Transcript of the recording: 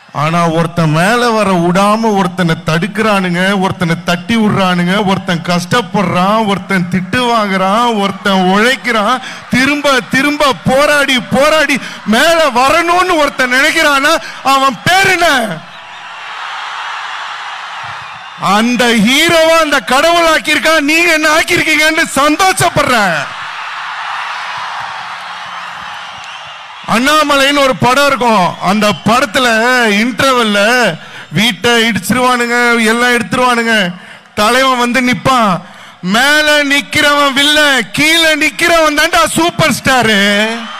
ஆனா ஒருத்தன் மேல வர விடாம ஒருத்தனை தடுக்கிறானுங்க ஒருத்தனை தட்டி விடுறானுங்க ஒருத்தன் கஷ்டப்படுறான் ஒருத்தன் திட்டு வாங்குறான் ஒருத்தன் உழைக்கிறான் திரும்ப திரும்ப போராடி போராடி மேல வரணும்னு ஒருத்தன் நினைக்கிறானா அவன் பேர் என்ன அந்த ஹீரோவா அந்த கடவுள் ஆக்கியிருக்கான் நீங்க என்ன ஆக்கியிருக்கீங்கன்னு சந்தோஷப்படுறேன் அண்ணாமலைன்னு ஒரு படம் இருக்கும் அந்த படத்துல இன்டர்வெல்ல வீட்டை இடிச்சிருவானுங்க எல்லாம் எடுத்துருவானுங்க தலைவன் வந்து நிப்பான் மேல நிக்கிறவன் வில்ல கீழே நிக்கிறவன் தான்டா சூப்பர் ஸ்டாரு